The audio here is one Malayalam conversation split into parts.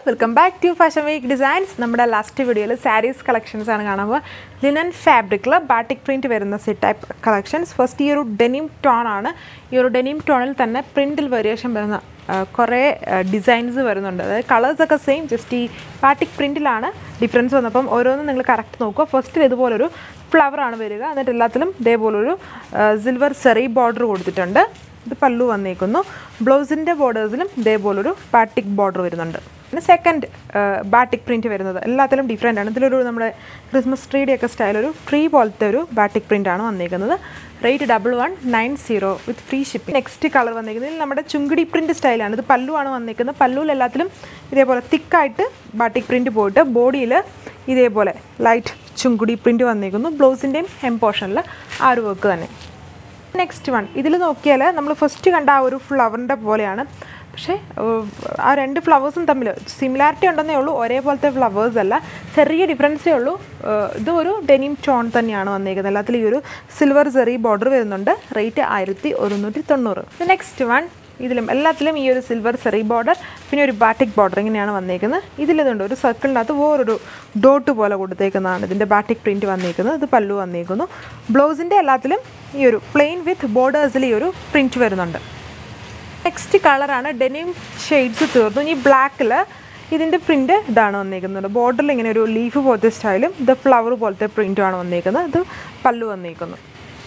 welcome back to fashion week designs നമ്മുടെ ലാസ്റ്റ് വീഡിയോയിൽ സാരീസ് കളക്ഷൻസ് ആണ് കാണാൻ പോകുക ലിനൻ ഫാബ്രിക്കിൽ ബാറ്റിക് പ്രിൻറ്റ് വരുന്ന സെറ്റ് ടൈപ്പ് കളക്ഷൻസ് ഫസ്റ്റ് ഈ ഒരു ഡെനിം ടോൺ ആണ് ഈ ഒരു ഡെനിം ടോണിൽ തന്നെ പ്രിൻറ്റിൽ വേരിയേഷൻ വരുന്ന ആ, കുറേ ഡിസൈൻസ് വരുന്നുണ്ട് അതായത് കളേഴ്സ് ഒക്കെ സെയിം ജസ്റ്റ് ഈ ബാറ്റിക് പ്രിൻറ്റിലാണ് ഡിഫറൻസ് വന്നപ്പം ഓരോന്നും നിങ്ങൾ കറക്റ്റ് നോക്കുക ഫസ്റ്റിൽ ഇതുപോലൊരു ഫ്ലവർ ആണ് വരിക എന്നിട്ട് എല്ലാത്തിലും ഇതേപോലൊരു സിൽവർ സെറി ബോർഡർ കൊടുത്തിട്ടുണ്ട് ഇത് പല്ലു വന്നേക്കുന്നു ബ്ലൗസിൻ്റെ ബോർഡേഴ്സിലും ഇതേപോലൊരു ബാറ്റിക് ബോർഡർ വരുന്നുണ്ട് പിന്നെ സെക്കൻഡ് ബാറ്റിക് പ്രിൻറ്റ് വരുന്നത് എല്ലാത്തിലും ഡിഫറെൻ്റ് ആണ് ഇതിലൊരു നമ്മുടെ ക്രിസ്മസ് ട്രീയുടെ ഒക്കെ സ്റ്റൈൽ ഒരു ട്രീ പോലത്തെ ഒരു ബാറ്റിക് പ്രിൻ്റ് ആണ് വന്നേക്കുന്നത് rate double one nine zero with free shipping next colour വന്നേക്കുന്നത് ഇതിൽ നമ്മുടെ ചുങ്കിടി പ്രിൻറ്റ് സ്റ്റൈലാണ് ഇത് പല്ലു ആണ് വന്നേക്കുന്നത് പല്ലുവിൽ എല്ലാത്തിലും ഇതേപോലെ തിക്കായിട്ട് ബാറ്റിക് പ്രിൻറ്റ് പോയിട്ട് ബോഡിയിൽ ഇതേപോലെ ലൈറ്റ് ചുങ്കുടി പ്രിൻറ്റ് വന്നേക്കുന്നു ബ്ലൗസിൻ്റെയും ഹെം പോർഷനിൽ ആ ഒരു വർക്ക് തന്നെ നെക്സ്റ്റ് വൺ ഇതിൽ നോക്കിയാൽ നമ്മൾ ഫസ്റ്റ് കണ്ട ആ ഒരു ഫ്ലവറിൻ്റെ പോലെയാണ് പക്ഷേ ഏഹ്, ആ രണ്ട് ഫ്ലവേഴ്സും തമ്മിൽ സിമിലാരിറ്റി ഉണ്ടെന്നേ ഉള്ളൂ ഒരേപോലത്തെ ഫ്ലവേഴ്സ് അല്ല ചെറിയ ഡിഫറൻസേ ഉള്ളൂ ഏഹ്, ഇത് ഒരു ഡെനിം ടോൺ തന്നെയാണ് വന്നേക്കുന്നത് എല്ലാത്തിലും ഈ ഒരു സിൽവർ സെറി ബോർഡർ വരുന്നുണ്ട് റേറ്റ് ആയിരത്തി ഒരുന്നൂറ്റി തൊണ്ണൂറ് നെക്സ്റ്റ് വൺ ഇതിലും എല്ലാത്തിലും ഈ ഒരു സിൽവർ സെറി ബോർഡർ പിന്നെ ഒരു ബാറ്റിക് ബോർഡർ ഇങ്ങനെയാണ് വന്നേക്കുന്നത് ഇതിലിതുണ്ട് ഒരു സർക്കിളിനകത്ത് വേറൊരു ഡോട്ട് പോലെ കൊടുത്തേക്കുന്നതാണ് ഇതിൻ്റെ ബാറ്റിക് പ്രിൻറ്റ് വന്നേക്കുന്നത് ഇത് പല്ലു വന്നേക്കുന്നു ബ്ലൗസിൻ്റെ എല്ലാത്തിലും ഈ ഒരു പ്ലെയിൻ വിത്ത് ബോർഡേഴ്സിൽ ഈ ഒരു പ്രിൻറ്റ് വരുന്നുണ്ട് നെക്സ്റ്റ് കളറാണ് ഡെനിം ഷെയ്ഡ്സ് തീർന്നു ഇനി ബ്ലാക്കിൽ ഇതിൻ്റെ പ്രിൻറ്റ് ഇതാണ് വന്നേക്കുന്നത് ബോർഡറിൽ ഇങ്ങനെ ഒരു ലീഫ് പോലത്തെ സ്റ്റൈലും ഇത് ഫ്ലവർ പോലത്തെ പ്രിൻറ്റുമാണ് വന്നേക്കുന്നത് ഇത് പല്ലു വന്നേക്കുന്നു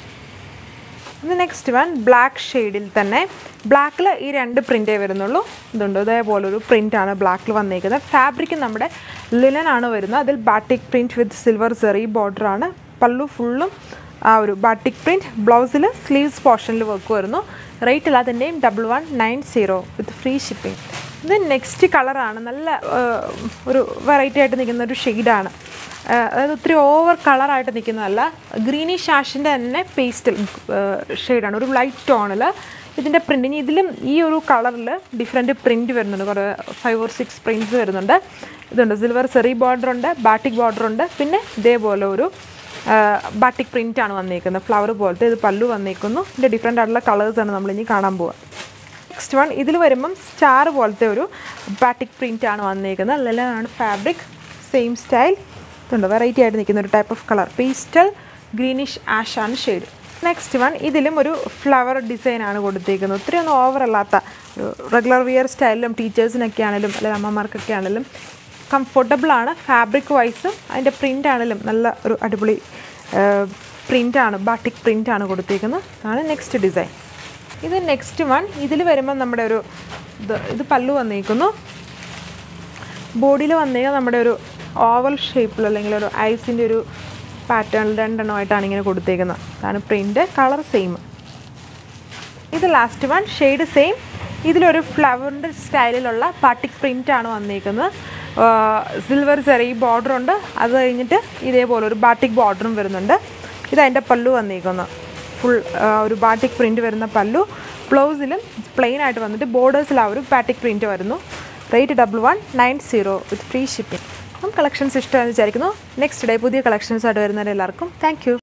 ഇത് നെക്സ്റ്റ് വൺ ബ്ലാക്ക് ഷെയ്ഡിൽ തന്നെ ബ്ലാക്കിൽ ഈ രണ്ട് പ്രിൻറ്റേ വരുന്നുള്ളൂ ഇതുണ്ട് ഇതേപോലെ ഒരു പ്രിൻ്റാണ് ബ്ലാക്കിൽ വന്നേക്കുന്നത് ഫാബ്രിക് നമ്മുടെ ലിനൻ ആണ് വരുന്നത് അതിൽ batik print with silver zari ബോർഡറാണ് പല്ലു ഫുള്ളും ആ ഒരു ബാറ്റിക് പ്രിൻറ്റ് ബ്ലൗസിൽ സ്ലീവ്സ് പോർഷനിൽ വർക്ക് വരുന്നു റേറ്റ് എല്ലാത്തിൻ്റെയും double one nine zero with free shipping ഇത് നെക്സ്റ്റ് കളറാണ് നല്ല ആ, ഒരു വെറൈറ്റി ആയിട്ട് നിൽക്കുന്ന ഒരു ഷെയ്ഡാണ് അതായത് ഒത്തിരി ഓവർ കളറായിട്ട് നിൽക്കുന്നതല്ല ഗ്രീനിഷ് ആഷിൻ്റെ തന്നെ പേസ്റ്റൽ ഷെയ്ഡാണ് ഒരു ലൈറ്റ് ടോണിൽ ഇതിൻ്റെ പ്രിൻറ്റിന് ഇതിലും ഈ ഒരു കളറിൽ ഡിഫറെൻറ്റ് പ്രിൻറ്റ് വരുന്നുണ്ട് കുറേ ഫൈവ് ഓർ സിക്സ് പ്രിൻറ്റ്സ് വരുന്നുണ്ട് ഇതുണ്ട് സിൽവർ സെറി ബോർഡർ ഉണ്ട് ബാറ്റിക് ബോർഡർ ഉണ്ട് പിന്നെ ഇതേപോലെ ഒരു ബാറ്റിക് പ്രിൻ്റ് ആണ് വന്നേക്കുന്നത് ഫ്ലവർ പോലത്തെ ഇത് പല്ലു വന്നേക്കുന്നു ഇതിൻ്റെ ഡിഫറെൻ്റ് ആയിട്ടുള്ള കളേഴ്സാണ് നമ്മളിനി കാണാൻ പോവുക നെക്സ്റ്റ് വൺ ഇതിൽ വരുമ്പം സ്റ്റാർ പോലത്തെ ഒരു ബാറ്റിക് പ്രിൻ്റ് ആണ് വന്നേക്കുന്നത് അതിലാണ് ഫാബ്രിക് സെയിം സ്റ്റൈൽ ഇതുണ്ട് വെറൈറ്റി ആയിട്ട് നിൽക്കുന്ന ഒരു type of colour pastel greenish ash ആണ് ഷെയ്ഡ് നെക്സ്റ്റ് വൺ ഇതിലും ഒരു ഫ്ലവർ ഡിസൈൻ ആണ് കൊടുത്തേക്കുന്നത് ഒത്തിരി ഒന്നും ഓവർ അല്ലാത്ത ഒരു റെഗുലർ വിയർ സ്റ്റൈലിലും ടീച്ചേഴ്സിനൊക്കെ ആണെങ്കിലും അല്ലെങ്കിൽ അമ്മമാർക്കൊക്കെ ആണെങ്കിലും കംഫർട്ടബിൾ ആണ് ഫാബ്രിക് വൈസും അതിൻ്റെ പ്രിൻ്റ് ആണെങ്കിലും നല്ല ഒരു അടിപൊളി പ്രിൻ്റാണ് ബാട്ടിക് പ്രിൻ്റാണ് കൊടുത്തേക്കുന്നത് അതാണ് നെക്സ്റ്റ് ഡിസൈൻ ഇത് നെക്സ്റ്റ് വൺ ഇതിൽ വരുമ്പോൾ നമ്മുടെ ഒരു ഇത് ഇത് പല്ലു വന്നേക്കുന്നു ബോഡിയിൽ വന്നേക്കുക നമ്മുടെ ഒരു ഓവൽ ഷേപ്പിൽ അല്ലെങ്കിൽ ഒരു ഐസിൻ്റെ ഒരു പാറ്റേണിൽ രണ്ടെണ്ണമായിട്ടാണ് ഇങ്ങനെ കൊടുത്തേക്കുന്നത് അതാണ് പ്രിൻ്റ് കളർ സെയിം ഇത് ലാസ്റ്റ് വൺ ഷെയ്ഡ് സെയിം ഇതിലൊരു ഫ്ലവറിൻ്റെ സ്റ്റൈലിലുള്ള പാട്ടിക് പ്രിൻ്റ് ആണ് വന്നേക്കുന്നത് സിൽവർ ചെറി ബോർഡർ ഉണ്ട് അത് കഴിഞ്ഞിട്ട് ഇതേപോലെ ഒരു ബാട്ടിക് ബോർഡറും വരുന്നുണ്ട് ഇത് അതിൻ്റെ പല്ലു വന്നേക്കുന്നു ഫുൾ ഒരു ബാട്ടിക് പ്രിൻ്റ് വരുന്ന പല്ലു ബ്ലൗസിലും പ്ലെയിൻ ആയിട്ട് വന്നിട്ട് ബോർഡേഴ്സിൽ ആ ഒരു ബാട്ടിക് പ്രിൻ്റ് വരുന്നു rate double one nine zero with free shipping അപ്പം കളക്ഷൻസ് ഇഷ്ടമെന്ന് വിചാരിക്കുന്നു നെക്സ്റ്റ് ഡേ പുതിയ കളക്ഷൻസ് ആയിട്ട് വരുന്നവരെല്ലാവർക്കും താങ്ക് യു